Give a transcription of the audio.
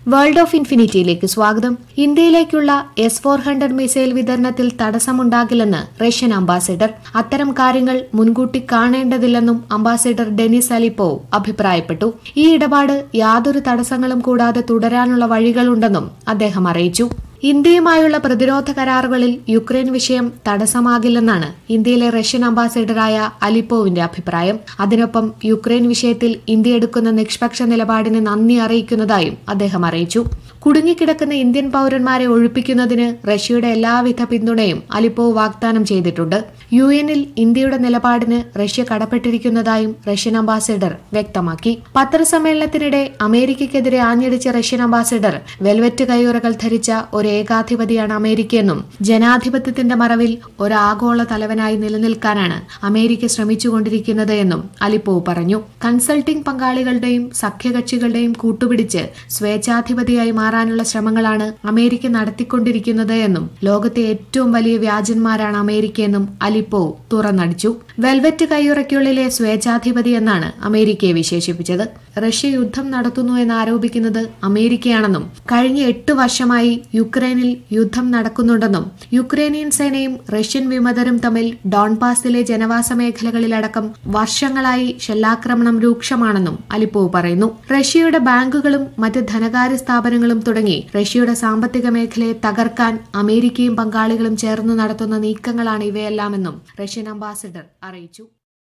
world of ഇൻഫിനിറ്റിയിലേക്ക് സ്വാഗതം ഇന്ത്യയിലേക്കുള്ള എസ് ഫോർ ഹൺഡ്രഡ് മിസൈൽ വിതരണത്തിൽ തടസ്സമുണ്ടാകില്ലെന്ന് റഷ്യൻ അംബാസിഡർ അത്തരം കാര്യങ്ങൾ മുൻകൂട്ടി കാണേണ്ടതില്ലെന്നും അംബാസിഡർ ഡെനിസ് അലിപ്പോവ് അഭിപ്രായപ്പെട്ടു ഈ ഇടപാട് യാതൊരു തടസ്സങ്ങളും കൂടാതെ തുടരാനുള്ള വഴികളുണ്ടെന്നും അദ്ദേഹം അറിയിച്ചു ഇന്ത്യയുമായുള്ള പ്രതിരോധ കരാറുകളിൽ യുക്രൈൻ വിഷയം തടസ്സമാകില്ലെന്നാണ് ഇന്ത്യയിലെ റഷ്യൻ അംബാസിഡറായ അലിപ്പോവിന്റെ അഭിപ്രായം അതിനൊപ്പം യുക്രൈൻ വിഷയത്തിൽ ഇന്ത്യ എടുക്കുന്ന നിഷ്പക്ഷ നിലപാടിന് നന്ദി അറിയിക്കുന്നതായും അദ്ദേഹം അറിയിച്ചു കുടുങ്ങിക്കിടക്കുന്ന ഇന്ത്യൻ പൌരന്മാരെ ഒഴിപ്പിക്കുന്നതിന് റഷ്യയുടെ എല്ലാവിധ പിന്തുണയും അലിപ്പോവ് വാഗ്ദാനം ചെയ്തിട്ടുണ്ട് യു എന്നിൽ ഇന്ത്യയുടെ നിലപാടിന് റഷ്യ കടപ്പെട്ടിരിക്കുന്നതായും റഷ്യൻ അംബാസിഡർ വ്യക്തമാക്കി പത്രസമ്മേളനത്തിനിടെ അമേരിക്കയ്ക്കെതിരെ ആഞ്ഞടിച്ച റഷ്യൻ അംബാസിഡർ വെൽവെറ്റ് കയ്യുറകൾ ധരിച്ച ഒരു ഏകാധിപതിയാണ് അമേരിക്കയെന്നും ജനാധിപത്യത്തിന്റെ മറവിൽ ഒരു ആഗോള തലവനായി നിലനിൽക്കാനാണ് അമേരിക്ക ശ്രമിച്ചുകൊണ്ടിരിക്കുന്നത് എന്നും അലിപ്പോവ് പറഞ്ഞു കൺസൾട്ടിംഗ് പങ്കാളികളുടെയും സഖ്യകക്ഷികളുടെയും കൂട്ടുപിടിച്ച് സ്വേച്ഛാധിപതിയായി മാറാനുള്ള ശ്രമങ്ങളാണ് അമേരിക്ക നടത്തിക്കൊണ്ടിരിക്കുന്നത് എന്നും ലോകത്തെ ഏറ്റവും വലിയ വ്യാജന്മാരാണ് അമേരിക്കയെന്നും അലിപ്പോവ് തുറന്നടിച്ചു വെൽവെറ്റ് കയ്യുറയ്ക്കുള്ളിലെ സ്വേച്ഛാധിപതി എന്നാണ് അമേരിക്കയെ വിശേഷിപ്പിച്ചത് റഷ്യ യുദ്ധം നടത്തുന്നു എന്ന് ആരോപിക്കുന്നത് അമേരിക്കയാണെന്നും കഴിഞ്ഞ എട്ട് വർഷമായി യുക്രൈനിൽ യുദ്ധം നടക്കുന്നുണ്ടെന്നും യുക്രൈനിയൻ സേനയും റഷ്യൻ വിമതരും തമ്മിൽ ഡോൺപാസിലെ ജനവാസ മേഖലകളിലടക്കം വർഷങ്ങളായി ഷെല്ലാക്രമണം രൂക്ഷമാണെന്നും അലിപ്പോവ് പറയുന്നു റഷ്യയുടെ ബാങ്കുകളും മറ്റ് ധനകാര്യ സ്ഥാപനങ്ങളും തുടങ്ങി റഷ്യയുടെ സാമ്പത്തിക മേഖലയെ തകർക്കാൻ അമേരിക്കയും പങ്കാളികളും ചേർന്ന് നടത്തുന്ന നീക്കങ്ങളാണ് ഇവയെല്ലാമെന്നും റഷ്യൻ അംബാസിഡർ അറിയിച്ചു